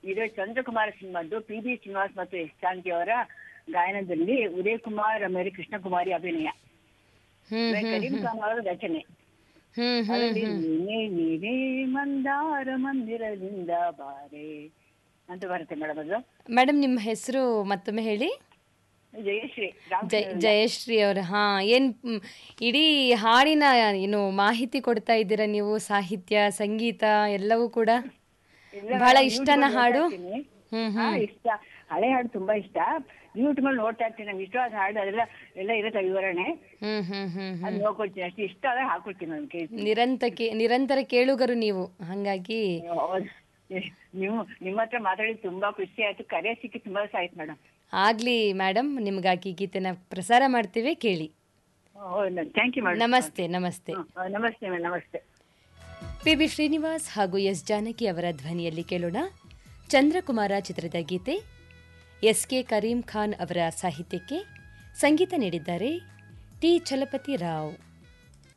ಇದು ಚಂದ್ರಕುಮಾರ ಸಿನಿಮಾದ್ದು P B Srinivas ಮತ್ತು ಎಸ್ ಜಾನಕಿ ಅವರ ಗಾಯನದಲ್ಲಿ ಉದಯ್ ಕುಮಾರ್ ಆಮೇಲೆ ಕೃಷ್ಣಕುಮಾರಿ ಅಭಿನಯ ಹ್ಮ್ ಆಮೇಲೆ ಕರೀಂ ಖಾನ್ ಅವರ ರಚನೆ ಹ್ಮ್ ಹ್ಮ್ ಅದರಲ್ಲಿ ನೀನೇ ನೀನೇ ಮಂದಾರ ಮಂದಿರದಿಂದ ಬಾರೆ ಅಂತ ಬರುತ್ತೆ ಮೇಡಮ್ ಅದು ಮೇಡಮ್ ನಿಮ್ಮ ಹೆಸರು ಮತ್ತೊಮ್ಮೆ ಹೇಳಿ ಜಯಶ್ರೀ ಜಯ ಜಯಶ್ರೀ ಅವರು ಹಾ ಏನ್ ಮ್, ಇಡೀ ಹಾಡಿನ ಏನು ಮಾಹಿತಿ ಕೊಡ್ತಾ ಇದ್ದೀರಾ ನೀವು ಸಾಹಿತ್ಯ ಸಂಗೀತ ಎಲ್ಲವೂ ಕೂಡ ಬಹಳ ಇಷ್ಟನ ಹಾಡು ಹ್ಮ್ ಹಾ ಇಷ್ಟ ಹಳೆ ಹಾಡು ತುಂಬಾ ಇಷ್ಟ ಯೂಟ್ಯೂಬ್ ಅಲ್ಲಿ ನೋಡ್ತಾ ಇರ್ತೀನಿ ನಂಗೆ ಇಷ್ಟವಾದ ಹಾಡು ಅದೆಲ್ಲ ಎಲ್ಲ ಇರುತ್ತೆ ವಿವರಣೆ ಹ್ಮ್ ಹ್ಮ್ ಹ್ಮ್ ಅದು ನೋಡ್ಕೊಳ್ತೀನಿ ಅಷ್ಟು ಇಷ್ಟ ಆದ್ರೆ ಹಾಕೊಳ್ತೀನಿ ನಾನು ಕೇಳ್ತೀನಿ ನಿರಂತರ ಕೇ ನಿರಂತರ ಕೇಳುಗರು ನೀವು ಹಾಗಾಗಿ ಹೌದು. ನೀವು ನಿಮ್ಮ ಹತ್ರ ಮಾತಾಡಿ ತುಂಬಾ ಖುಷಿ ಆಯ್ತು ಕರೆ ಸಿಕ್ಕಿ ತುಂಬಾ ದಿವಸ ಆಯ್ತು ಮೇಡಮ್ ಆಗ್ಲಿ ಮೇಡಮ್ ನಿಮ್ಗಾಗಿ ಗೀತೆನ ಪ್ರಸಾರ ಮಾಡ್ತೀವಿ ಕೇಳಿ ಥ್ಯಾಂಕ್ ಯು ಮೇಡಮ್ ನಮಸ್ತೆ ನಮಸ್ತೆ ನಮಸ್ತೆ ಮೇಡಮ್ ನಮಸ್ತೆ ಪಿ ಬಿ ಶ್ರೀನಿವಾಸ್ ಹಾಗೂ ಎಸ್ ಜಾನಕಿ ಅವರ ಧ್ವನಿಯಲ್ಲಿ ಕೇಳೋಣ ಚಂದ್ರಕುಮಾರ ಚಿತ್ರದ ಗೀತೆ ಎಸ್ ಕೆ ಕರೀಂ ಖಾನ್ ಅವರ ಸಾಹಿತ್ಯಕ್ಕೆ ಸಂಗೀತ ನೀಡಿದ್ದಾರೆ ಟಿ ಚಲಪತಿ ರಾವ್